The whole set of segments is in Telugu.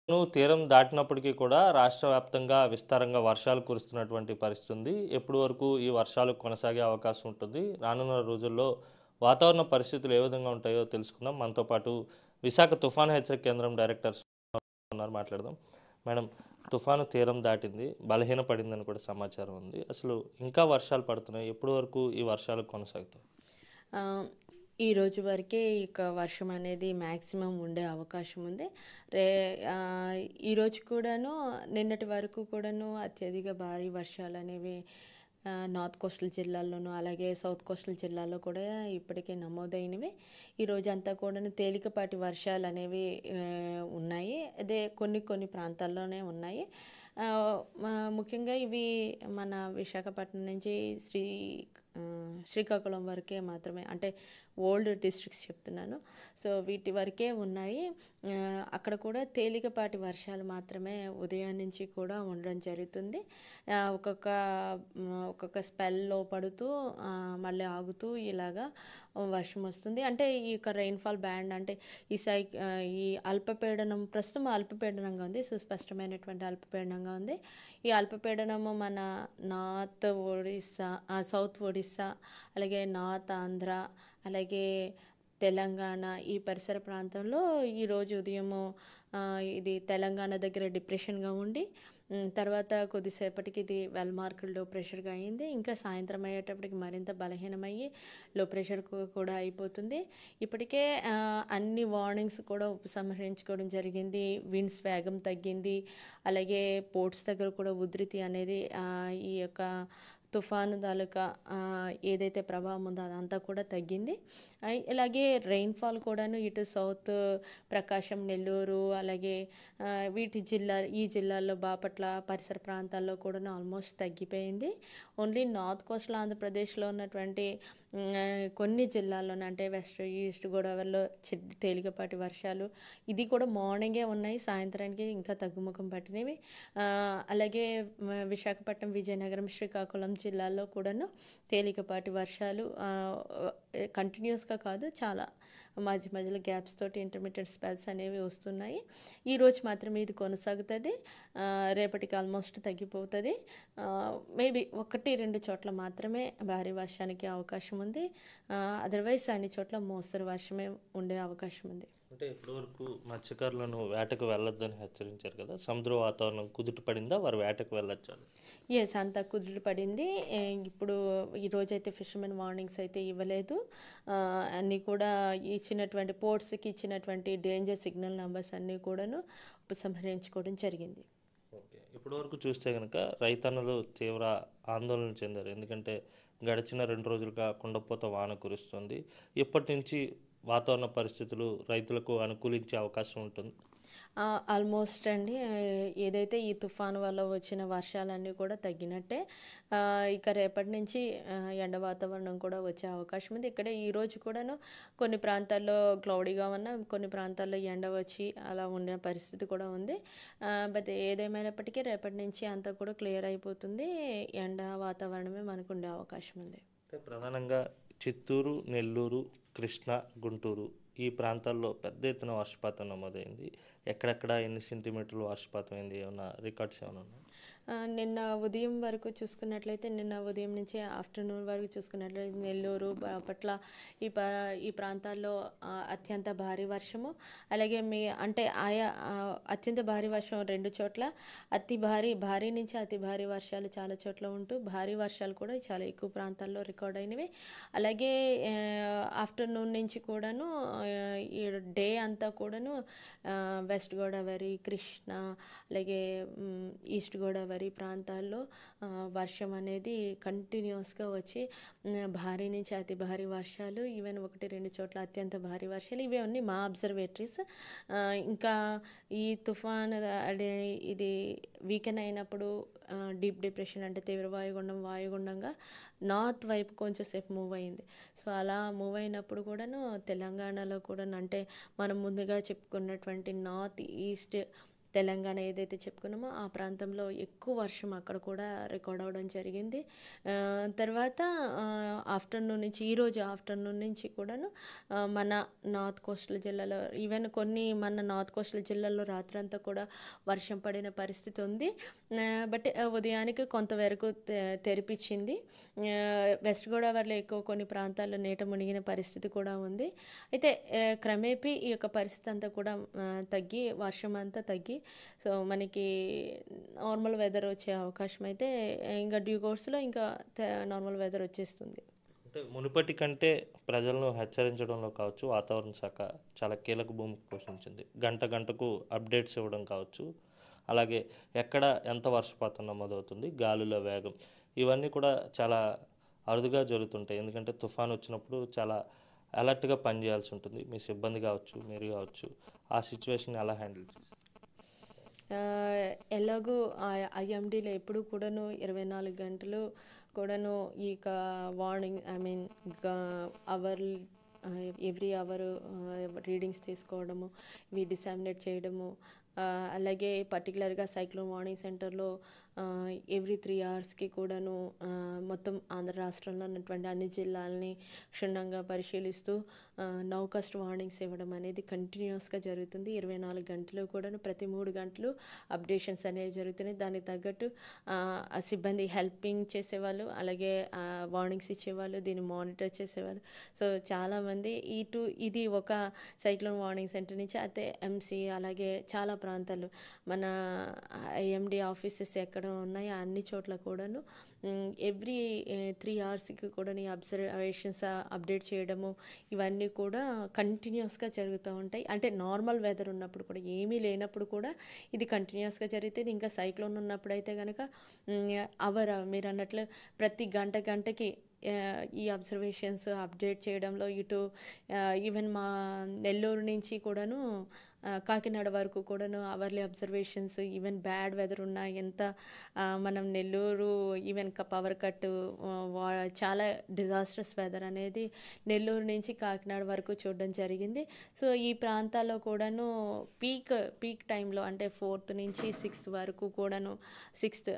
నువ్వు తీరం దాటినప్పటికీ కూడా రాష్ట్ర వ్యాప్తంగా విస్తారంగా వర్షాలు కురుస్తున్నటువంటి పరిస్థితి ఉంది ఎప్పటి వరకు ఈ వర్షాలు కొనసాగే అవకాశం ఉంటుంది రానున్న రోజుల్లో వాతావరణ పరిస్థితులు ఏ విధంగా ఉంటాయో తెలుసుకుందాం మనతో పాటు విశాఖ తుఫాను హెచ్చరిక కేంద్రం డైరెక్టర్ ఉన్నారు మాట్లాడదాం మేడం తుఫాను తీరం దాటింది బలహీన పడిందని కూడా సమాచారం ఉంది అసలు ఇంకా వర్షాలు పడుతున్నాయి ఎప్పటి వరకు ఈ వర్షాలు కొనసాగుతాయి ఆ, ఈ రోజు వరకే ఇక వర్షం అనేది మ్యాక్సిమం ఉండే అవకాశం ఉంది రే ఆ, ఈ రోజు కూడాను నిన్నటి వరకు కూడాను అత్యధిక భారీ వర్షాలు అనేవి ఆ, నార్త్ కోస్టల్ జిల్లాల్లోనూ అలాగే సౌత్ కోస్టల్ జిల్లాల్లో కూడా ఇప్పటికే నమోదైనవి ఈ రోజు అంతా కూడాను తేలికపాటి వర్షాలు అనేవి ఆ, ఉన్నాయి అదే కొన్ని కొన్ని ప్రాంతాల్లోనే ఉన్నాయి ఆ, మ- ముఖ్యంగా ఇవి మన విశాఖపట్నం నుంచి శ్రీ ఆ, శ్రీకాకుళం వరకే మాత్రమే అంటే ఓల్డ్ డిస్ట్రిక్ట్స్ చెప్తున్నాను సో వీటి వరకే ఉన్నాయి ఆ, అక్కడ కూడా తేలికపాటి వర్షాలు మాత్రమే ఉదయం నుంచి కూడా ఉండడం జరుగుతుంది ఆ, ఒక్కొక్క మ్, ఒక్కొక్క స్పెల్లో పడుతూ ఆ, మళ్ళీ ఆగుతూ ఇలాగా వర్షం వస్తుంది అంటే ఈ యొక్క రెయిన్ఫాల్ బ్యాండ్ అంటే ఈ సై ఆ, ఈ అల్పపీడనం ప్రస్తుతం అల్పపీడనంగా ఉంది సుస్పష్టమైనటువంటి అల్పపీడనంగా ఉంది ఈ అల్పపీడనము మన నార్త్ ఒడిస్సా ఆ, సౌత్ ఒడిస్సా అలాగే నార్త్ ఆంధ్ర అలాగే తెలంగాణ ఈ పరిసర ప్రాంతంలో ఈరోజు ఉదయము ఆ, ఇది తెలంగాణ దగ్గర డిప్రెషన్గా ఉండి ఉమ్, తర్వాత కొద్దిసేపటికి ఇది వెల్ మార్కుడ్ లో ప్రెషర్గా అయింది ఇంకా సాయంత్రం అయ్యేటప్పటికి మరింత బలహీనమయ్యి లో ప్రెషర్ కూడా అయిపోతుంది ఇప్పటికే ఆ, అన్ని వార్నింగ్స్ కూడా ఉపసంహరించుకోవడం జరిగింది విండ్స్ వేగం తగ్గింది అలాగే పోర్ట్స్ దగ్గర కూడా ఉధృతి అనేది ఆ, ఈ యొక్క తుఫాను తాలూకా ఆ, ఏదైతే ప్రభావం ఉందో అదంతా కూడా తగ్గింది ఆ, ఇలాగే రెయిన్ఫాల్ కూడాను ఇటు సౌత్ ప్రకాశం నెల్లూరు అలాగే ఆ, వీటి జిల్లా ఈ జిల్లాల్లో బాపట్ల పరిసర ప్రాంతాల్లో కూడా ఆల్మోస్ట్ తగ్గిపోయింది ఓన్లీ నార్త్ కోస్టల్ ఆంధ్రప్రదేశ్లో ఉన్నటువంటి ఉమ్, ఆ, కొన్ని జిల్లాల్లోనే అంటే వెస్ట్ ఈస్ట్ గోదావరిలో చి- తేలికపాటి వర్షాలు ఇది కూడా మార్నింగే ఉన్నాయి సాయంత్రానికి ఇంకా తగ్గుముఖం పట్టినవి ఆ, అలాగే మ- విశాఖపట్నం విజయనగరం శ్రీకాకుళం జిల్లాల్లో కూడాను తేలికపాటి వర్షాలు కంటిన్యూస్గా కాదు చాలా మధ్య మధ్యలో గ్యాప్స్ తోటి ఇంటర్మీడియట్ స్పెల్స్ అనేవి వస్తున్నాయి ఈ రోజు మాత్రం ఇది కొనసాగుతుంది ఆ, రేపటికి ఆల్మోస్ట్ తగ్గిపోతుంది మేబీ ఒకటి రెండు చోట్ల మాత్రమే భారీ వర్షానికి అవకాశం ఉంది అదర్వైజ్ అన్ని చోట్ల మోస్తరు వర్షమే ఉండే అవకాశం ఉంది అంటే ఇప్పటి వరకు మత్స్యకారులను వేటకు వెళ్ళొద్దని హెచ్చరించారు కదా సముద్ర వాతావరణం కుదుట పడిందా వారు వేటకు వెళ్ళొచ్చు ఎస్ అంతా కుదురు పడింది ఏ, ఇప్పుడు ఈ రోజైతే ఫిషర్మెన్ వార్నింగ్స్ అయితే ఇవ్వలేదు ఆ, అన్నీ కూడా ఇచ్చినటువంటి పోర్ట్స్కి ఇచ్చినటువంటి డేంజర్ సిగ్నల్ నెంబర్స్ అన్నీ కూడాను ఉపసంహరించుకోవడం జరిగింది ఓకే ఇప్పటి వరకు చూస్తే కనుక రైతన్నలు తీవ్ర ఆందోళన చెందారు ఎందుకంటే గడిచిన రెండు రోజులుగా కుండపోత వాన కురుస్తుంది ఇప్పటి నుంచి వాతావరణ పరిస్థితులు రైతులకు అనుకూలించే అవకాశం ఉంటుంది ఆల్మోస్ట్ అండి ఆ, ఏదైతే ఈ తుఫాను వల్ల వచ్చిన వర్షాలన్నీ కూడా తగ్గినట్టే ఆ, ఇక రేపటి నుంచి ఆ, ఎండ వాతావరణం కూడా వచ్చే అవకాశం ఉంది ఇక్కడ ఈ రోజు కూడాను కొన్ని ప్రాంతాల్లో క్లౌడీగా ఉన్న కొన్ని ప్రాంతాల్లో ఎండ వచ్చి అలా ఉండే పరిస్థితి కూడా ఉంది బట్ ఏదేమైనప్పటికీ రేపటి నుంచి అంతా కూడా క్లియర్ అయిపోతుంది ఎండ వాతావరణమే మనకు ఉండే అవకాశం ఉంది అంటే ప్రధానంగా చిత్తూరు నెల్లూరు కృష్ణా గుంటూరు ఈ ప్రాంతాల్లో పెద్ద ఎత్తున వర్షపాతం నమోదైంది ఎక్కడెక్కడ ఎన్ని సెంటీమీటర్లు వర్షపాతం అయింది ఏమన్నా రికార్డ్స్ ఏమైనా ఉన్నాయి ఆ, నిన్న ఉదయం వరకు చూసుకున్నట్లయితే నిన్న ఉదయం నుంచి ఆఫ్టర్నూన్ వరకు చూసుకున్నట్లయితే నెల్లూరు బాపట్ల ఈ ప ఈ ప్రాంతాల్లో ఆ, అత్యంత భారీ వర్షము అలాగే మీ అంటే ఆయా ఆ, అత్యంత భారీ వర్షం రెండు చోట్ల అతి భారీ భారీ నుంచి అతి భారీ వర్షాలు చాలా చోట్ల ఉంటూ భారీ వర్షాలు కూడా చాలా ఎక్కువ ప్రాంతాల్లో రికార్డ్ అయినవి అలాగే ఆ, ఆఫ్టర్నూన్ నుంచి కూడాను ఆ, ఈ డే అంతా కూడాను ఆ, వెస్ట్ గోదావరి కృష్ణా అలాగే మ్, ఈస్ట్ గోదావరి ప్రాంతాల్లో ఆ, వర్షం అనేది కంటిన్యూస్గా వచ్చి మ్, భారీ నుంచి అతి భారీ వర్షాలు ఈవెన్ ఒకటి రెండు చోట్ల అత్యంత భారీ వర్షాలు ఇవి అన్నీ మా అబ్జర్వేటరీస్ ఇంకా ఈ తుఫాన్ అదే ఇది వీకెన్ అయినప్పుడు డీప్ డిప్రెషన్ అంటే తీవ్ర వాయుగుండం వాయుగుండంగా నార్త్ వైపు కొంచెం సేపు మూవ్ అయింది సో అలా మూవ్ అయినప్పుడు కూడాను తెలంగాణలో కూడా అంటే మనం ముందుగా చెప్పుకున్నటువంటి నార్త్ ఈస్ట్ తెలంగాణ ఏదైతే చెప్పుకున్నామో ఆ ప్రాంతంలో ఎక్కువ వర్షం అక్కడ కూడా రికార్డ్ అవ్వడం జరిగింది ఆ, తర్వాత ఆఫ్టర్నూన్ నుంచి ఈరోజు ఆఫ్టర్నూన్ నుంచి కూడాను ఆ, మన నార్త్ కోస్టల్ జిల్లాలో ఈవెన్ కొన్ని మన నార్త్ కోస్టల్ జిల్లాలో రాత్రంతా కూడా వర్షం పడిన పరిస్థితి ఉంది ఆ, బట్ ఆ, ఉదయానికి కొంతవరకు తె- తెరిపించింది ఆ, వెస్ట్ గోదావరిలో ఎక్కువ కొన్ని ప్రాంతాల్లో నీట మునిగిన పరిస్థితి కూడా ఉంది అయితే ఆ, క్రమేపీ ఈ యొక్క పరిస్థితి అంతా కూడా ఆ, తగ్గి వర్షం అంతా తగ్గి సో మనకి నార్మల్ వెదర్ వచ్చే అవకాశం అయితే ఇంకా డ్యూ కోర్స్లో ఇంకా నార్మల్ వెదర్ వచ్చేస్తుంది అంటే మునుపటి కంటే ప్రజలను హెచ్చరించడంలో కావచ్చు వాతావరణ శాఖ చాలా కీలక భూమిక పోషించింది గంట గంటకు అప్డేట్స్ ఇవ్వడం కావచ్చు అలాగే ఎక్కడ ఎంత వర్షపాతం నమోదవుతుంది గాలుల వేగం ఇవన్నీ కూడా చాలా అరుదుగా జరుగుతుంటాయి ఎందుకంటే తుఫాన్ వచ్చినప్పుడు చాలా అలర్ట్గా పనిచేయాల్సి ఉంటుంది మీ సిబ్బంది కావచ్చు మీరు కావచ్చు ఆ సిచ్యువేషన్ ఎలా హ్యాండిల్ చేస్తారు ఆ, ఎలాగో ఐఎండీలో ఎప్పుడు కూడాను ఇరవై నాలుగు గంటలు కూడాను ఈ యొక్క warning I mean hour every hour readings తీసుకోవడము ఇవి డిసామినేట్ చేయడము ఆ, అలాగే పర్టికులర్గా సైక్లోన్ వార్నింగ్ సెంటర్లో ఎవ్రీ త్రీ అవర్స్కి కూడాను ఆ, మొత్తం ఆంధ్ర రాష్ట్రంలో ఉన్నటువంటి అన్ని జిల్లాలని క్షుణ్ణంగా పరిశీలిస్తూ నౌకస్ట్ వార్నింగ్స్ ఇవ్వడం అనేది కంటిన్యూస్గా జరుగుతుంది ఇరవై నాలుగు గంటలు కూడాను ప్రతి మూడు గంటలు అప్డేషన్స్ అనేవి జరుగుతున్నాయి దానికి తగ్గట్టు ఆ, ఆ సిబ్బంది హెల్పింగ్ చేసేవాళ్ళు అలాగే వార్నింగ్స్ ఇచ్చేవాళ్ళు దీన్ని మానిటర్ చేసేవాళ్ళు సో చాలామంది ఇటు ఇది ఒక సైక్లోన్ వార్నింగ్ సెంటర్ నుంచి అయితే ఎంసీ అలాగే చాలా ప్రాంతాలు మన ఐఎండి ఆఫీసెస్ ఎక్కడ ఉన్నాయో అన్ని చోట్ల కూడాను ఎవ్రీ త్రీ అవర్స్కి కూడా ఈ అబ్జర్వేషన్స్ అప్డేట్ చేయడము ఇవన్నీ కూడా కంటిన్యూస్గా జరుగుతూ ఉంటాయి అంటే నార్మల్ వెదర్ ఉన్నప్పుడు కూడా ఏమీ లేనప్పుడు కూడా ఇది కంటిన్యూస్గా జరుగుతుంది ఇంకా సైక్లోన్ ఉన్నప్పుడు అయితే కనుక అవర్ మీరు అన్నట్లు ప్రతి గంట గంటకి ఆ, ఈ అబ్జర్వేషన్స్ అప్డేట్ చేయడంలో ఇటు ఈవెన్ మా నెల్లూరు నుంచి కూడాను ఆ, కాకినాడ వరకు కూడాను hourly observations even bad weather ఉన్నా ఎంత ఆ, మనం నెల్లూరు ఈవెన్ పవర్ కట్ చాలా డిజాస్టర్స్ వెదర్ అనేది నెల్లూరు నుంచి కాకినాడ వరకు చూడడం జరిగింది సో ఈ ప్రాంతాల్లో కూడాను పీక్ పీక్ టైంలో అంటే ఫోర్త్ నుంచి సిక్స్త్ వరకు కూడాను సిక్స్త్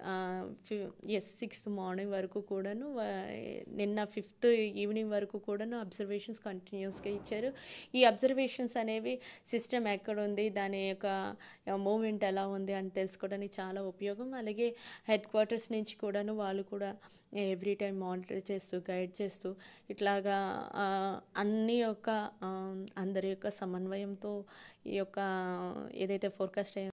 ఎస్ సిక్స్త్ మార్నింగ్ వరకు కూడాను ఆ, నిన్న ఫిఫ్త్ ఈవినింగ్ వరకు కూడాను అబ్జర్వేషన్స్ కంటిన్యూస్గా ఇచ్చారు ఈ అబ్జర్వేషన్స్ అనేవి సిస్టమ్ ఎక్కడ ఉంది దాని యొక్క మూమెంట్ ఎలా ఉంది అని తెలుసుకోవడానికి చాలా ఉపయోగం అలాగే హెడ్ క్వార్టర్స్ నుంచి కూడాను వాళ్ళు కూడా ఎవ్రీ టైం మానిటర్ చేస్తూ గైడ్ చేస్తూ ఇట్లాగా ఆ, అన్ని యొక్క ఆ, అందరి యొక్క సమన్వయంతో ఈ యొక్క ఏదైతే ఫోర్కాస్ట్